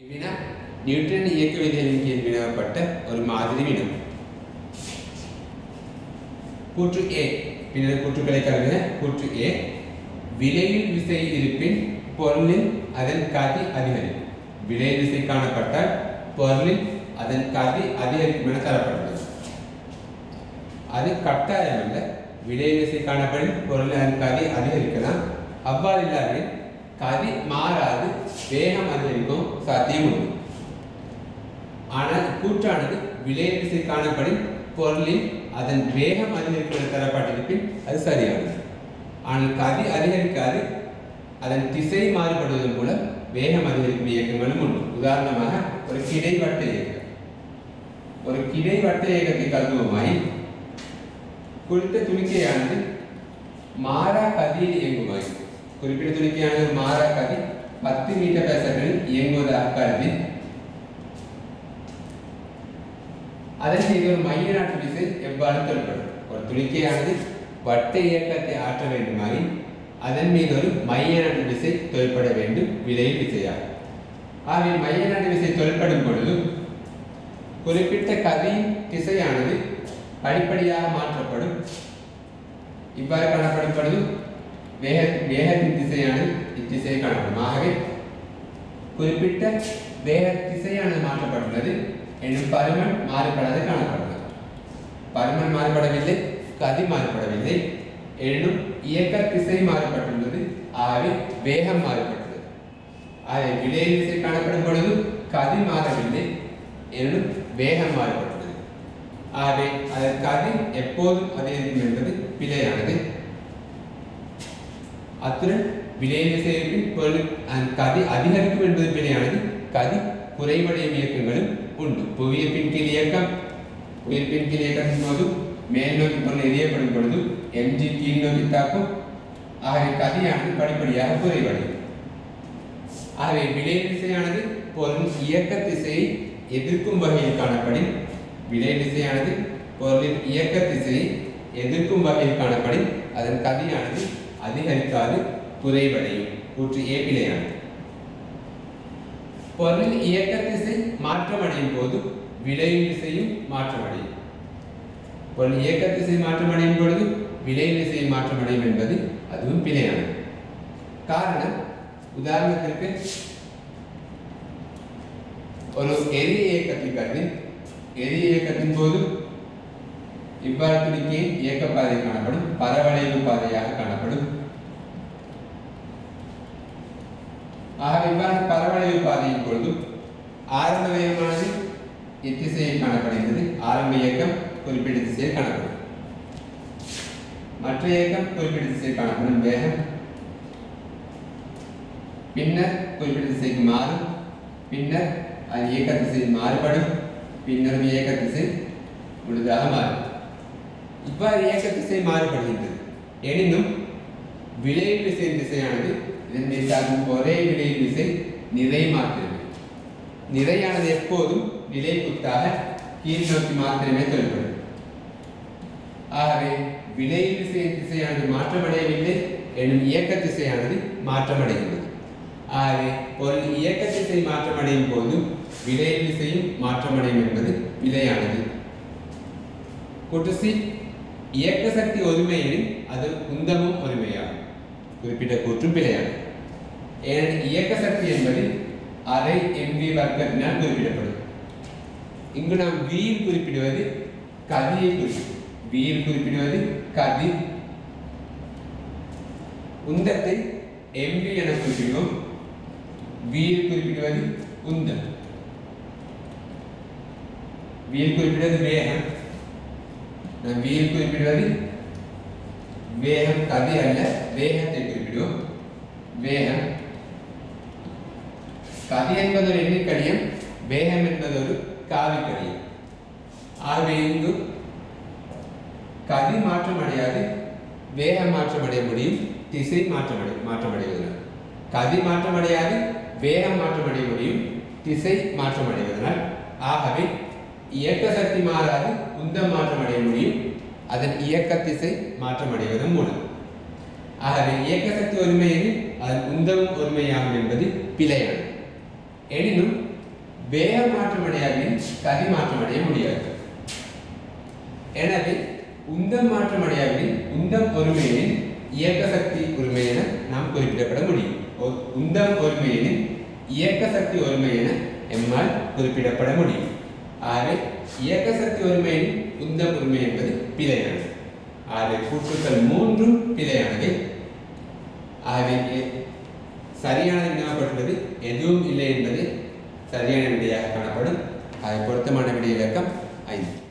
வினா நியூட்டன் இயக்க விதிகளின் கீழ் வினவப்பட்ட ஒரு மாதிரி வினா கூற்று ஏ பின்னர் கூற்றுக்களை கருதுக கூற்று ஏ விலையில் விசை இருப்பின் பொருளில் அதன் கதி அதிகரிக்கும் விலை விசை காணப்பட்டால் பொருளில் அதன் கதி அதிகரிக்கும் என தரப்பட்டுள்ளது அது கட்டாயம் அல்ல விலை விசை காணப்படும் பொருளில் அதன் கதி அதிகரிக்கலாம் அவ்வாறு இல்லாமல் கதி மாறாது வேகம் அதிகரிக்கும் சாத்தியம் உண்டு ஆனால் கூற்றானது விலை விசை காணப்படும் பொருளில் அதன் வேகம் அதிகரிக்கும் என தரப்பட்டிருப்பின் அது சரியானது ஆனால் கதி அதிகரிக்காது அதன் திசை மாறுபடுவதன் மூலம் வேகம் அதிகரிக்கும் இயக்கங்களும் உண்டு உதாரணமாக ஒரு கிடைவட்ட இயக்கம் ஒரு கிடைவட்ட இயக்கத்தை கருதுவோமாய் குறித்த துணிக்கையானது மாறா கதியில் இயங்குமாய் குறிப்பிட்ட துணிக்கையானது ஒரு மாறா கதி பத்து மீட்டர் per second இயங்குவதாக கருதி அதன் மீது ஒரு மைய நாட்டு விசை எவ்வாறு தொல்படும் ஒரு துணிக்கையானது வட்ட இயக்கத்தை ஆற்ற வேண்டுமாயின் அதன் மீது ஒரு மைய நாட்டு விசை தொல்பட வேண்டும் விலை விசையாகும் ஆகவே மைய நாட்டு விசை தொல்படும் பொழுது குறிப்பிட்ட கதியின் திசையானது படிப்படியாக மாற்றப்படும் இவ்வாறு காணப்படும் பொழுது வேக வேகத்தின் திசையானது இத்திசையை காணப்படும் ஆகவே குறிப்பிட்ட வேக திசையானது மாற்றப்பட்டுள்ளது எனும் பருமன் மாறுபடாது காணப்படுகிறது பருமன் மாறுபடவில்லை கதி மாறுபடவில்லை எனும் இயக்க திசை மாறுபட்டுள்ளது ஆகவே வேகம் மாறுபட்டுள்ளது ஆகவே விலை திசை காணப்படும் பொழுது கதி மாறவில்லை எனும் வேகம் மாறுபட்டுள்ளது ஆகவே அதன் கதி எப்போதும் அதிகரிக்கும் என்பது பிழையானது அத்துடன் விலை விசையின் பொருள் அந்த கதி அதிகரிக்கும் என்பது பிழையானது கதி குறைவடையும் இயக்கங்களும் உண்டு புவியீர்ப்பின் கீழ் இயக்கம் புவியீர்ப்பின் கீழ் இயக்கத்தின் போது மேல் நோக்கி பொருள் எரியப்படும் பொழுது எம்ஜி கீழ் நோக்கி தாக்கும் ஆகவே கதியானது படிப்படியாக குறைவடையும் ஆகவே விலை திசையானது பொருளின் இயக்க திசையை எதிர்க்கும் வகையில் காணப்படின் விலை திசையானது பொருளின் இயக்க திசையை எதிர்க்கும் வகையில் காணப்படின் அதன் கதியானது அதிகரிக்காது குறைவடையும் கூற்று ஏ பிழையானது பொருளின் இயக்க திசை மாற்றமடையும் போது விளையும் திசையும் மாற்றமடையும் பொருள் இயக்க திசை மாற்றமடையும் பொழுது விலை திசை மாற்றமடையும் என்பது அதுவும் பிழையானது காரணம் உதாரணத்திற்கு ஒரு எரிய இயக்கத்தை கருதி எரிய இயக்கத்தின் போது இவ்வாறு துணிக்கையின் இயக்க பாதை காணப்படும் பரவளைவு பாதையாக காணப்படும் ஆக இவ்வாறு பரவளைவு பாதையின் பொழுது ஆரம்ப வேகமானது இத்திசையில் காணப்படுகிறது ஆரம்ப இயக்கம் குறிப்பிட்ட திசையில் காணப்படும் மற்ற இயக்கம் குறிப்பிட்ட திசையில் காணப்படும் வேகம் பின்னர் குறிப்பிட்ட திசைக்கு மாறும் பின்னர் அது இயக்க திசையில் மாறுபடும் பின்னர் இயக்க திசை முழுதாக மாறும் இவ்வாறு இயக்க திசை மாறுபடுகின்றது எனினும் விலை விசை திசையானது இதன் மீது தாக்கும் ஒரே விலை விசை நிறை மாத்திரமே நிறையானது எப்போதும் நிலை குத்தாக கீழ் நோக்கி மாத்திரமே தொழில்படும் ஆகவே விலை விசை திசையானது மாற்றமடையவில்லை எனும் இயக்க திசையானது மாற்றமடைகிறது ஆகவே பொருள் இயக்க திசை மாற்றமடையும் போது விலை விசையும் மாற்றமடையும் என்பது விலையானது குட்டுசி இயக்க சக்தி ஒருமையெனில் அது உந்தமும் ஒருமையாகும் குறிப்பிட்ட கூற்றும் பிழையானது ஏனெனில் இயக்க சக்தி என்பது அரை எம்பி வர்க்கத்தினால் குறிப்பிடப்படும் இங்கு நாம் வியில் குறிப்பிடுவது கதியை குறிப்பிடும் வியில் குறிப்பிடுவது கதி உந்தத்தை எம்பி என குறிப்பிடுவோம் வியில் குறிப்பிடுவது உந்தம் வியில் குறிப்பிடுவது வேகம் நாம் வியில் குறிப்பிடுவது வேகம் கதி அல்ல வேகத்தை குறிப்பிடுவோம் வேகம் கதி என்பது ஒரு எண்ணிக்கடியம் வேகம் என்பது ஒரு காவிக்கடியம் ஆகவே இங்கு கதி மாற்றம் அடையாது வேகம் மாற்றம் அடைய முடியும் திசை மாற்றமடை மாற்றமடைவதனால் கதி மாற்றமடையாது வேகம் மாற்றமடைய முடியும் திசை மாற்றமடைவதனால் ஆகவே இயக்க சக்தி மாறாது உந்தம் மாற்றமடைய முடியும் அதன் இயக்க திசை மாற்றமடைவதன் மூலம் ஆகவே இயக்க சக்தி ஒருமையில் அதன் உந்தமும் ஒருமையாகும் என்பது பிழையானது எனினும் வேக மாற்றமடையாவின் கதி மாற்றமடைய முடியாது எனவே உந்தம் மாற்றமடையாவின் உந்தம் ஒருமையின் இயக்க சக்தி ஒருமை என நாம் குறிப்பிடப்பட முடியும் ஒ- உந்தம் ஒருமையின் இயக்க சக்தி ஒருமை என எம்மால் குறிப்பிடப்பட முடியும் ஆகவே இயக்க சக்தி ஒருமையின் உந்தம் ஒருமை என்பது பிழையானது ஆகவே கூற்றுக்கள் மூன்றும் பிழையானது ஆகவே எ- சரியானது வினாப்பட்டுள்ளது எதுவும் இல்லை என்பது சரியான விடையாக காணப்படும் அதை பொருத்தமான விடை இலக்கம் ஐந்து